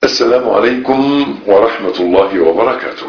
السلام عليكم ورحمة الله وبركاته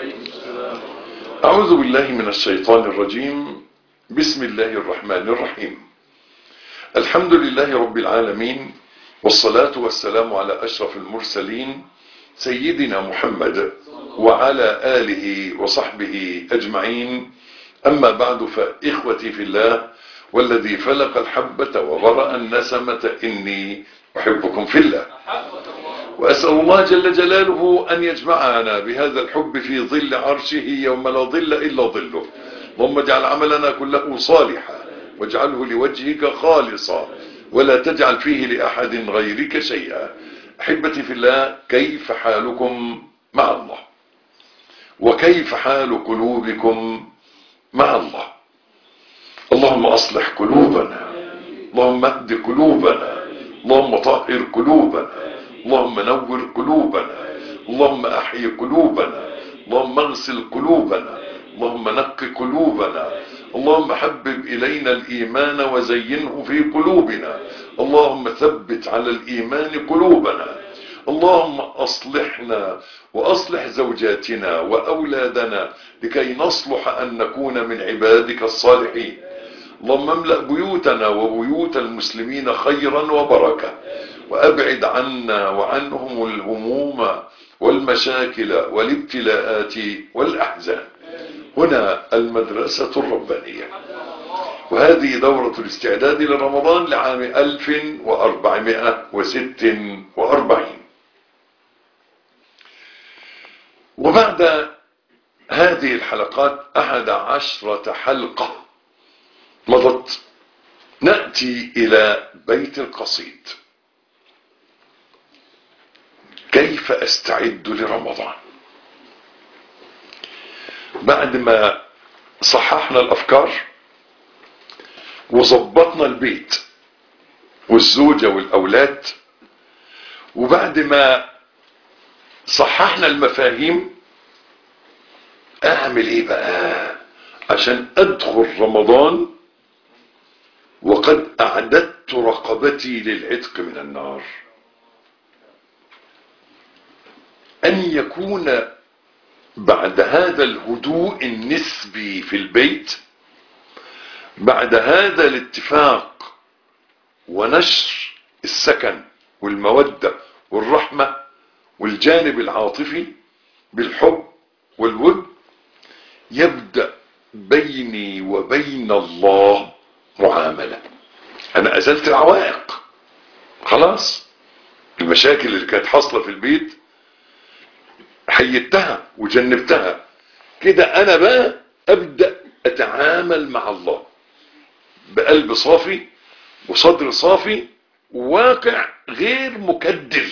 أعوذ بالله من الشيطان الرجيم بسم الله الرحمن الرحيم الحمد لله رب العالمين والصلاة والسلام على أشرف المرسلين سيدنا محمد وعلى آله وصحبه أجمعين أما بعد فإخوتي في الله والذي فلق الحبة وبرأ النسمة إني أحبكم في الله وأسأل الله جل جلاله أن يجمعنا بهذا الحب في ظل عرشه يوم لا ظل إلا ظله اللهم اجعل عملنا كله صالحا واجعله لوجهك خالصا ولا تجعل فيه لأحد غيرك شيئا أحبتي في الله كيف حالكم مع الله وكيف حال قلوبكم مع الله اللهم أصلح قلوبنا اللهم اهد قلوبنا اللهم طهر قلوبنا اللهم نور قلوبنا اللهم احيي قلوبنا اللهم اغسل قلوبنا اللهم نق قلوبنا اللهم حبب الينا الايمان وزينه في قلوبنا اللهم ثبت على الايمان قلوبنا اللهم اصلحنا واصلح زوجاتنا واولادنا لكي نصلح ان نكون من عبادك الصالحين اللهم املأ بيوتنا وبيوت المسلمين خيرا وبركة وأبعد عنا وعنهم الهموم والمشاكل والابتلاءات والأحزان هنا المدرسة الربانية وهذه دورة الاستعداد لرمضان لعام 1446 وبعد هذه الحلقات أحد عشرة حلقة مضت نأتي إلى بيت القصيد كيف أستعد لرمضان بعد ما صححنا الأفكار وظبطنا البيت والزوجة والأولاد وبعد ما صححنا المفاهيم أعمل إيه بقى عشان أدخل رمضان وقد أعددت رقبتي للعتق من النار أن يكون بعد هذا الهدوء النسبي في البيت بعد هذا الاتفاق ونشر السكن والمودة والرحمة والجانب العاطفي بالحب والود يبدأ بيني وبين الله معاملة انا ازلت العوائق خلاص المشاكل اللي كانت حاصله في البيت حيدتها وجنبتها كده انا بقى ابدا اتعامل مع الله بقلب صافي وصدر صافي وواقع غير مكدر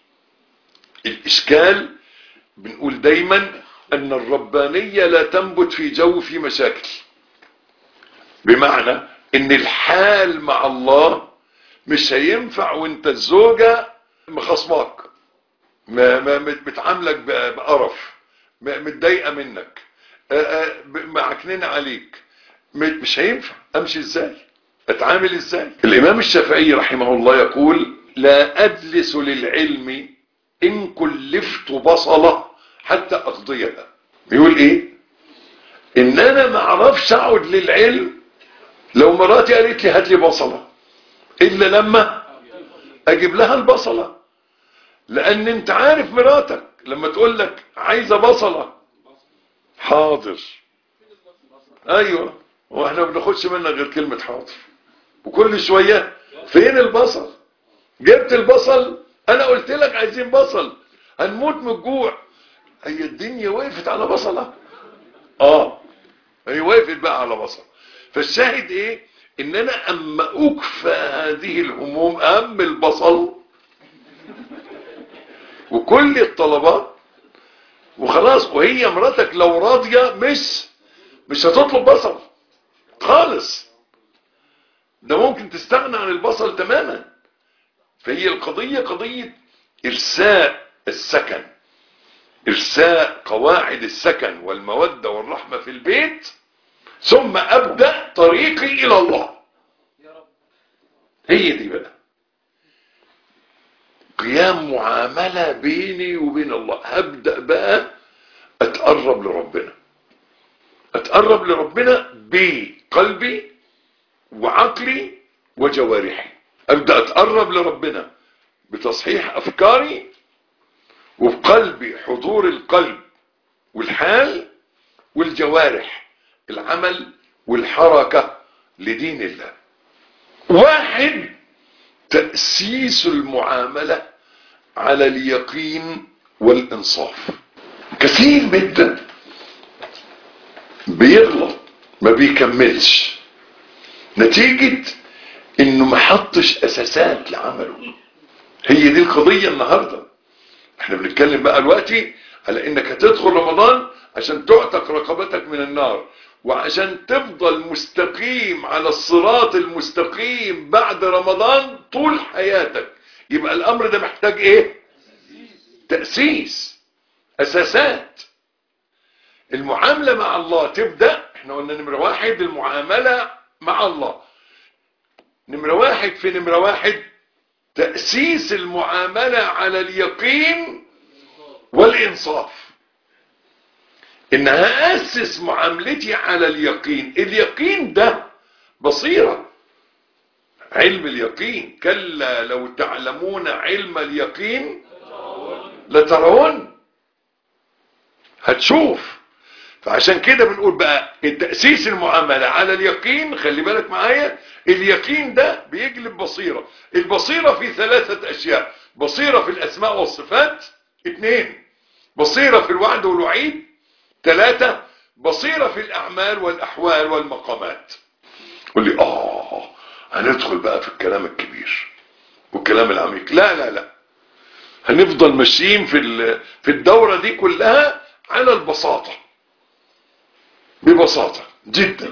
الاشكال بنقول دايما ان الربانيه لا تنبت في جو في مشاكل بمعنى ان الحال مع الله مش هينفع وانت الزوجة مخصماك ما ما بتعاملك بقرف متضايقة منك معكنين عليك مش هينفع امشي ازاي اتعامل ازاي الامام الشافعي رحمه الله يقول لا اجلس للعلم ان كلفت بصلة حتى اقضيها بيقول ايه ان انا ما اعرفش اقعد للعلم لو مراتي قالت لي هات لي بصلة الا لما اجيب لها البصلة لان انت عارف مراتك لما تقول لك عايزة بصلة حاضر ايوه واحنا ما بناخدش منك غير كلمة حاضر وكل شوية فين البصل جبت البصل انا قلت لك عايزين بصل هنموت من الجوع هي الدنيا وقفت على بصلة اه هي وقفت بقى على بصل فالشاهد ايه ان انا اما اكفى هذه الهموم ام البصل وكل الطلبات وخلاص وهي مراتك لو راضية مش مش هتطلب بصل خالص ده ممكن تستغنى عن البصل تماما فهي القضية قضية ارساء السكن ارساء قواعد السكن والمودة والرحمة في البيت ثم ابدأ طريقي الى الله هي دي بقى قيام معاملة بيني وبين الله هبدأ بقى اتقرب لربنا اتقرب لربنا بقلبي وعقلي وجوارحي ابدأ اتقرب لربنا بتصحيح افكاري وبقلبي حضور القلب والحال والجوارح العمل والحركة لدين الله واحد تأسيس المعاملة على اليقين والإنصاف كثير جدا بيغلط ما بيكملش نتيجة انه ما حطش اساسات لعمله هي دي القضية النهاردة احنا بنتكلم بقى دلوقتي على انك هتدخل رمضان عشان تعتق رقبتك من النار وعشان تفضل مستقيم على الصراط المستقيم بعد رمضان طول حياتك يبقى الامر ده محتاج ايه تأسيس اساسات المعاملة مع الله تبدأ احنا قلنا نمرة واحد المعاملة مع الله نمرة واحد في نمرة واحد تأسيس المعاملة على اليقين والإنصاف إنها أسس معاملتي على اليقين اليقين ده بصيرة علم اليقين كلا لو تعلمون علم اليقين لترون هتشوف فعشان كده بنقول بقى التأسيس المعاملة على اليقين خلي بالك معايا اليقين ده بيجلب بصيرة البصيرة في ثلاثة أشياء بصيرة في الأسماء والصفات اثنين بصيرة في الوعد والوعيد ثلاثة بصيرة في الأعمال والأحوال والمقامات قول لي آه هندخل بقى في الكلام الكبير والكلام العميق لا لا لا هنفضل ماشيين في في الدورة دي كلها على البساطة ببساطة جدا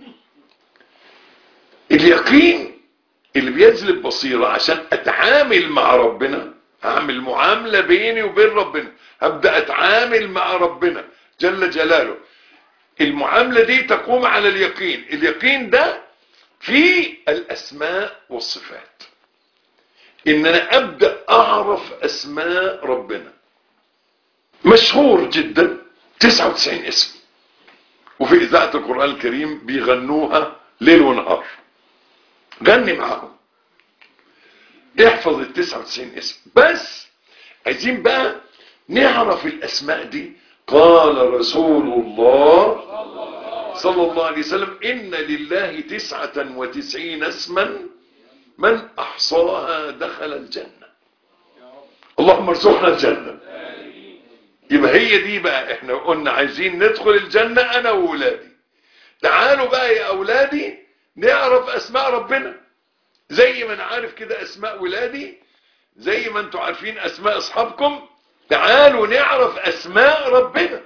اليقين اللي بيجلب بصيرة عشان اتعامل مع ربنا اعمل معاملة بيني وبين ربنا هبدأ اتعامل مع ربنا جل جلاله المعاملة دي تقوم على اليقين اليقين ده في الاسماء والصفات ان انا ابدأ اعرف اسماء ربنا مشهور جدا 99 اسم وفي اذاعة القرآن الكريم بيغنوها ليل ونهار غني معاهم احفظ ال 99 اسم بس عايزين بقى نعرف الاسماء دي قال رسول الله صلى الله عليه وسلم ان لله تسعة وتسعين اسما من احصاها دخل الجنة اللهم ارزقنا الجنة يبقى هي دي بقى احنا قلنا عايزين ندخل الجنة انا واولادي تعالوا بقى يا اولادي نعرف اسماء ربنا زي ما انا عارف كده اسماء ولادي زي ما انتوا عارفين اسماء اصحابكم تعالوا نعرف اسماء ربنا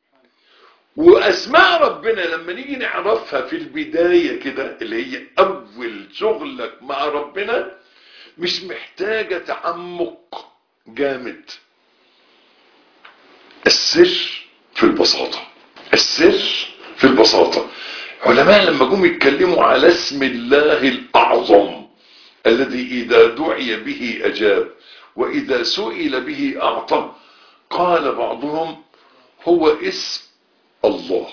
واسماء ربنا لما نيجي نعرفها في البداية كده اللي هي اول شغلك مع ربنا مش محتاجة تعمق جامد السر في البساطة السر في البساطة علماء لما جم يتكلموا على اسم الله الأعظم الذي إذا دعي به أجاب وإذا سئل به أعطى قال بعضهم هو اسم الله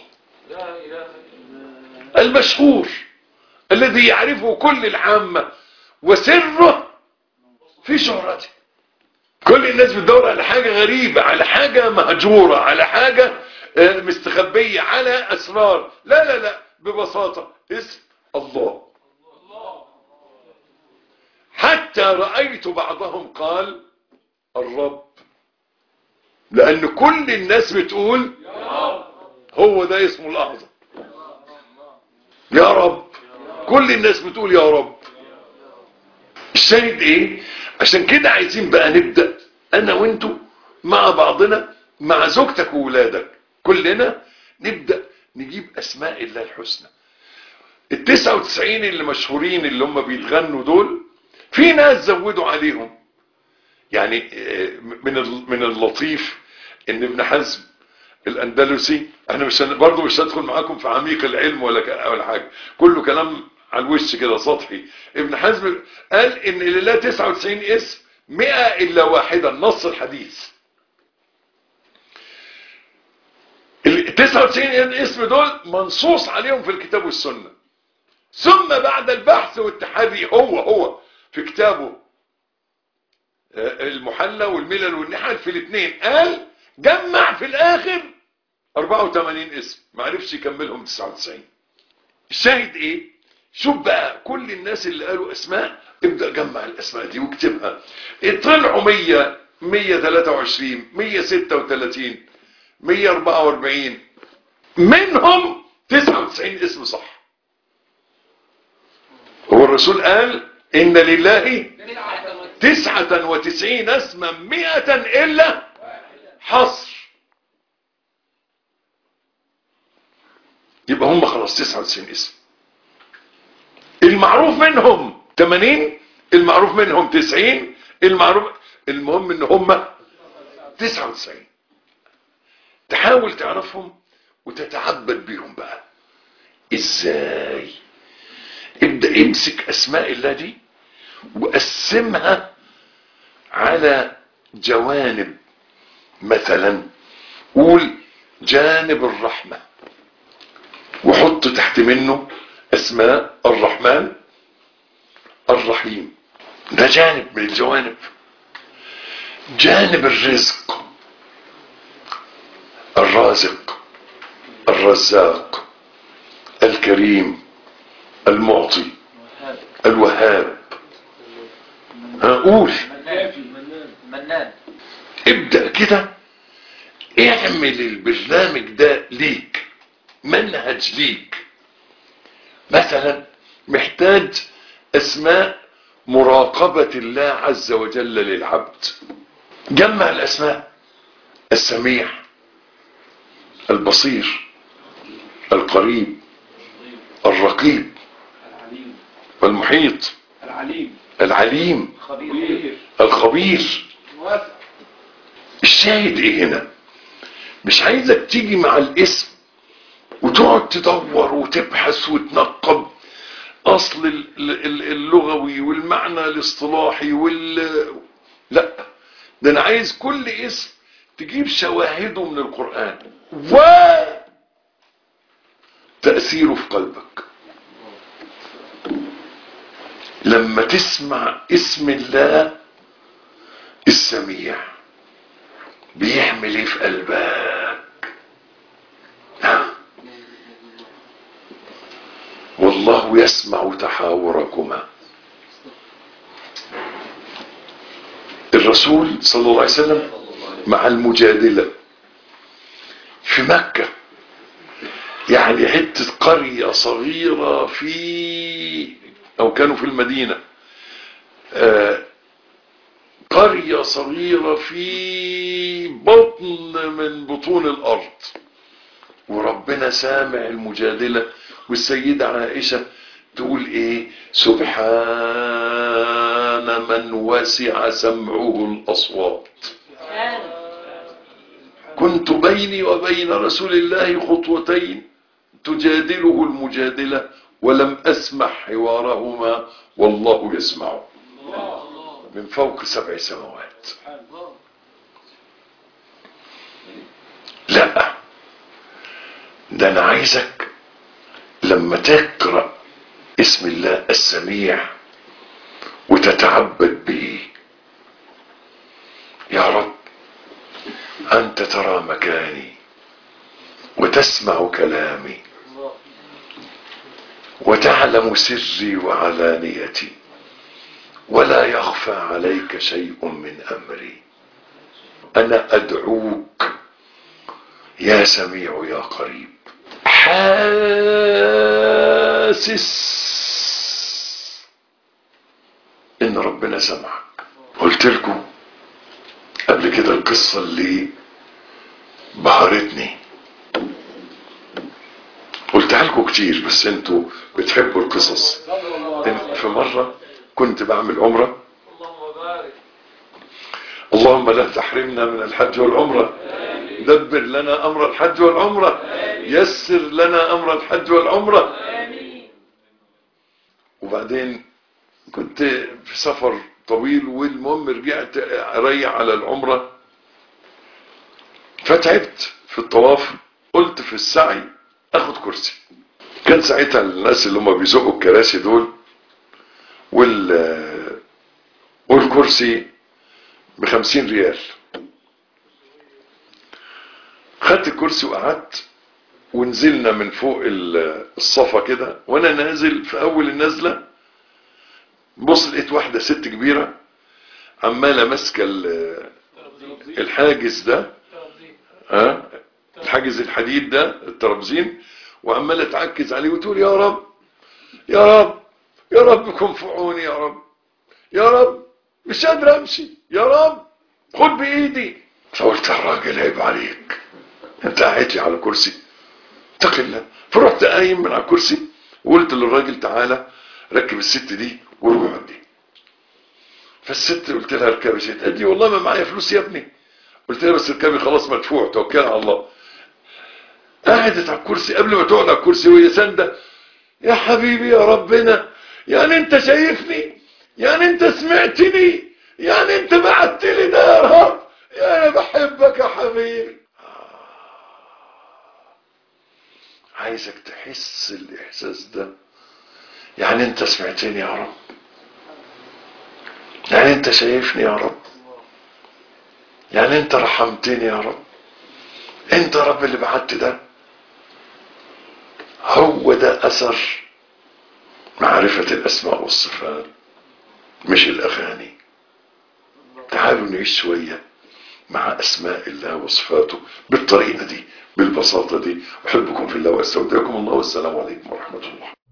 المشهور الذي يعرفه كل العامة وسره في شهرته كل الناس بتدور على حاجة غريبة على حاجة مهجورة على حاجة مستخبية على أسرار لا لا لا ببساطة اسم الله حتى رأيت بعضهم قال الرب لأن كل الناس بتقول هو ده اسمه الأعظم يا رب كل الناس بتقول يا رب الشاهد ايه عشان كده عايزين بقى نبدأ انا وانتو مع بعضنا مع زوجتك وولادك كلنا نبدأ نجيب اسماء الله الحسنى ال 99 اللي مشهورين اللي هم بيتغنوا دول في ناس زودوا عليهم يعني من من اللطيف ان ابن حزم الاندلسي انا مش برضه مش هدخل معاكم في عميق العلم ولا ولا حاجه كله كلام على الوش كده سطحي ابن حزم قال ان لله 99 اسم مئة إلا واحدة نص الحديث ال 99 اسم دول منصوص عليهم في الكتاب والسنة ثم بعد البحث والتحري هو هو في كتابه المحلى والملل والنحل في الاثنين قال جمع في الاخر 84 اسم ما عرفش يكملهم 99 الشاهد ايه شوف بقى كل الناس اللي قالوا اسماء ابدأ جمع الاسماء دي واكتبها طلعوا 100 123 136 144 منهم 99 اسم صح هو الرسول قال ان لله تسعة وتسعين اسما مئة الا حصر يبقى هم خلاص تسعة وتسعين اسم المعروف منهم 80 المعروف منهم 90 المعروف المهم ان هم 99 تحاول تعرفهم وتتعبد بيهم بقى ازاي ابدأ امسك اسماء الله دي وقسمها على جوانب مثلا قول جانب الرحمة وحط تحت منه اسماء الرحمن الرحيم ده جانب من الجوانب جانب الرزق الرازق الرزاق الكريم المعطي الوهاب هقول منان ابدأ كده اعمل البرنامج ده ليك منهج ليك مثلا محتاج اسماء مراقبة الله عز وجل للعبد جمع الاسماء السميع البصير القريب الرقيب العليم والمحيط العليم العليم خبير الخبير واسع الشاهد ايه هنا مش عايزك تيجي مع الاسم وتقعد تدور وتبحث وتنقب اصل ال- ال- اللغوي والمعنى الاصطلاحي وال لا ده انا عايز كل اسم تجيب شواهده من القرآن و تأثيره في قلبك لما تسمع اسم الله السميع بيعمل ايه في قلبك نعم والله يسمع تحاوركما الرسول صلى الله عليه وسلم مع المجادلة في مكة يعني حتة قرية صغيرة في او كانوا في المدينة آه قرية صغيرة في بطن من بطون الأرض وربنا سامع المجادلة والسيدة عائشة تقول ايه سبحان من وسع سمعه الأصوات كنت بيني وبين رسول الله خطوتين تجادله المجادلة ولم أسمع حوارهما والله يسمعه من فوق سبع سماوات لا ده انا عايزك لما تقرأ اسم الله السميع وتتعبد به يا رب انت ترى مكاني وتسمع كلامي وتعلم سري وعلانيتي ولا يخفى عليك شيء من امري انا ادعوك يا سميع يا قريب حاسس ان ربنا سمعك قلت لكم قبل كده القصة اللي بهرتني قلتها لكم كتير بس انتوا بتحبوا القصص إن في مرة كنت بعمل عمرة اللهم بارك اللهم لا تحرمنا من الحج والعمرة دبر لنا أمر الحج والعمرة يسر لنا أمر الحج والعمرة وبعدين كنت في سفر طويل والمهم رجعت اريح على العمرة فتعبت في الطواف قلت في السعي اخد كرسي كان ساعتها الناس اللي هم بيزقوا الكراسي دول وال والكرسي بخمسين ريال خدت الكرسي وقعدت ونزلنا من فوق ال- الصفا كده وانا نازل في اول النزله بص لقيت واحده ست كبيره عماله ماسكه ال- الحاجز ده ها الحاجز الحديد ده الترابزين وعماله تعكز عليه وتقول يا رب يا رب يا رب كن في عوني يا رب يا رب مش قادر امشي يا رب خد بايدي فقلت الراجل عيب عليك انت قاعد لي على كرسي اتق الله فرحت قايم من على الكرسي وقلت للراجل تعالى ركب الست دي وروح دي فالست قلت لها اركبي ست قالت لي والله ما معايا فلوس يا ابني قلت لها بس اركبي خلاص مدفوع توكل على الله قعدت على الكرسي قبل ما تقعد على الكرسي وهي سانده يا حبيبي يا ربنا يعني انت شايفني يعني انت سمعتني يعني انت بعت لي ده يا رب يا انا بحبك يا حبيبي عايزك تحس الاحساس ده يعني انت سمعتني يا رب يعني انت شايفني يا رب يعني انت رحمتني يا رب انت يا رب اللي بعت ده هو ده اثر معرفة الاسماء والصفات مش الاغاني تعالوا نعيش شوية مع اسماء الله وصفاته بالطريقة دي بالبساطة دي احبكم في الله واستودعكم الله والسلام عليكم ورحمة الله